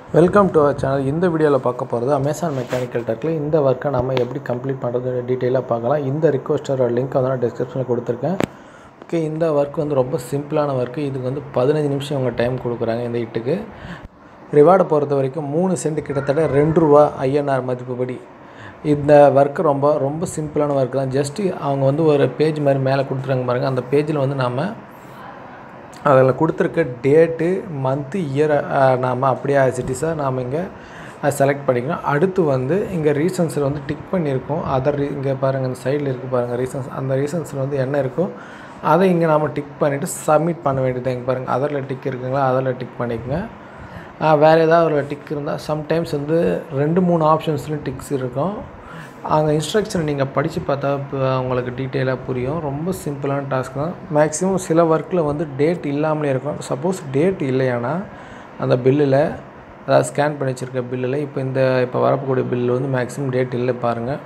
welcome to our channel இந்த வீடியோவில் பார்க்க போகிறது அமேசான் மெக்கானிக்கல் டர்க்கில் இந்த ஒர்க்கை நம்ம எப்படி கம்ப்ளீட் பண்ணுறது டீட்டெயிலாக பார்க்கலாம் இந்த ரிக்வஸ்டரோட லிங்க் வந்து நான் டிஸ்கிரிப்ஷனில் கொடுத்துருக்கேன் ஓகே இந்த ஒர்க் வந்து ரொம்ப சிம்பிளான ஒர்க்கு இதுக்கு வந்து பதினஞ்சு நிமிஷம் அவங்க டைம் கொடுக்குறாங்க இந்த இட்டுக்கு ரிவார்டை பொறுத்த வரைக்கும் மூணு சென்ட் கிட்டத்தட்ட ரெண்டு ரூபா ஐஎன்ஆர் மதிப்புப்படி இந்த ஒர்க்கு ரொம்ப ரொம்ப சிம்பிளான ஒர்க் தான் ஜஸ்ட்டு அவங்க வந்து ஒரு பேஜ் மாதிரி மேலே கொடுத்துருங்க பாருங்கள் அந்த பேஜில் வந்து நாம் அதில் கொடுத்துருக்க டேட்டு மந்த்து இயரை நாம் அப்படியே ஆசிட்டிஸாக நாம் இங்கே செலக்ட் பண்ணிக்கணும் அடுத்து வந்து இங்கே ரீசன்ஸில் வந்து டிக் பண்ணியிருக்கோம் அதர் ரீ இங்கே பாருங்கள் இந்த சைடில் இருக்குது பாருங்கள் ரீசன்ஸ் அந்த ரீசன்ஸில் வந்து என்ன இருக்கோ அதை இங்கே நாம் டிக் பண்ணிவிட்டு சப்மிட் பண்ண வேண்டியது இங்கே பாருங்கள் அதரில் டிக் இருக்குங்களா அதில் டிக் பண்ணிக்கோங்க வேறு ஏதாவது ஒரு டிக் இருந்தால் சம்டைம்ஸ் வந்து ரெண்டு மூணு ஆப்ஷன்ஸ்லையும் டிக்ஸ் இருக்கும் அங்கே இன்ஸ்ட்ரக்ஷனை நீங்கள் படித்து பார்த்தா இப்போ உங்களுக்கு டீட்டெயிலாக புரியும் ரொம்ப சிம்பிளான டாஸ்க் தான் மேக்ஸிமம் சில ஒர்க்கில் வந்து டேட் இல்லாமலே இருக்கும் சப்போஸ் டேட் இல்லையானா அந்த பில்லில் அதாவது ஸ்கேன் பண்ணி வச்சுருக்க பில்லில் இப்போ இந்த இப்போ வரக்கூடிய பில்லு வந்து மேக்ஸிமம் டேட் இல்லை பாருங்கள்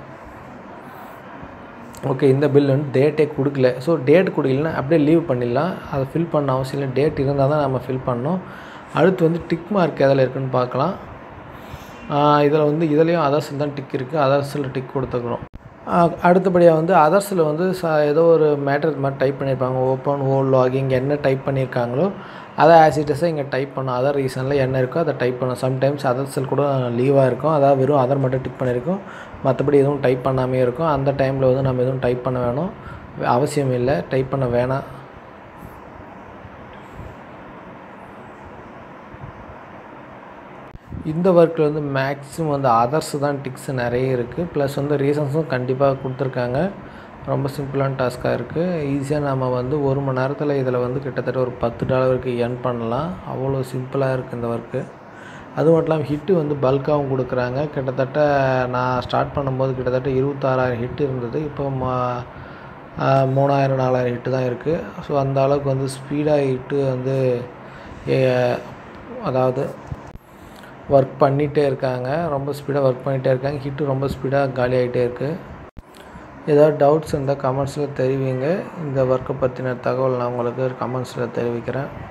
ஓகே இந்த பில் வந்து டேட்டே கொடுக்கல ஸோ டேட் கொடுக்கலன்னா அப்படியே லீவ் பண்ணிடலாம் அதை ஃபில் பண்ண அவசியம் இல்லை டேட் இருந்தால் தான் நம்ம ஃபில் பண்ணணும் அடுத்து வந்து டிக் மார்க் எதில் இருக்குன்னு பார்க்கலாம் இதில் வந்து இதுலேயும் அதர்ஸில் தான் டிக் இருக்குது அதர்ஸில் டிக் கொடுத்துக்கிறோம் அடுத்தபடியாக வந்து அதர்ஸில் வந்து ச ஏதோ ஒரு மேட்டர் மாதிரி டைப் பண்ணியிருப்பாங்க ஓப்பன் ஓ லாகிங் என்ன டைப் பண்ணியிருக்காங்களோ அதை ஆசிட்டஸாக இங்கே டைப் பண்ணும் அதர் ரீசனில் என்ன இருக்கோ அதை டைப் பண்ணும் சம்டைம்ஸ் அதர்ஸில் கூட லீவாக இருக்கும் அதாவது வெறும் அதர் மட்டும் டிக் பண்ணியிருக்கோம் மற்றபடி எதுவும் டைப் பண்ணாமே இருக்கும் அந்த டைமில் வந்து நம்ம எதுவும் டைப் பண்ண வேணும் அவசியம் இல்லை டைப் பண்ண வேணாம் இந்த ஒர்க்கில் வந்து மேக்ஸிமம் வந்து அதர்ஸ் தான் டிக்ஸ் நிறைய இருக்குது ப்ளஸ் வந்து ரீசன்ஸும் கண்டிப்பாக கொடுத்துருக்காங்க ரொம்ப சிம்பிளான டாஸ்க்காக இருக்குது ஈஸியாக நம்ம வந்து ஒரு மணி நேரத்தில் இதில் வந்து கிட்டத்தட்ட ஒரு பத்து டாலருக்கு எர்ன் பண்ணலாம் அவ்வளோ சிம்பிளாக இருக்குது இந்த ஒர்க்கு அது மட்டும் இல்லாமல் ஹிட்டு வந்து பல்காகவும் கொடுக்குறாங்க கிட்டத்தட்ட நான் ஸ்டார்ட் பண்ணும்போது கிட்டத்தட்ட இருபத்தாறாயிரம் ஹிட் இருந்தது இப்போ மூணாயிரம் நாலாயிரம் ஹிட்டு தான் இருக்குது ஸோ அந்த அளவுக்கு வந்து ஸ்பீடாக ஹிட்டு வந்து அதாவது ஒர்க் பண்ணிகிட்டே இருக்காங்க ரொம்ப ஸ்பீடாக ஒர்க் பண்ணிகிட்டே இருக்காங்க ஹிட்டு ரொம்ப ஸ்பீடாக காலி ஆகிட்டே இருக்குது ஏதாவது டவுட்ஸ் இருந்தால் கமெண்ட்ஸில் தெரிவிங்க இந்த ஒர்க்கை பற்றின தகவல் நான் உங்களுக்கு கமெண்ட்ஸில் தெரிவிக்கிறேன்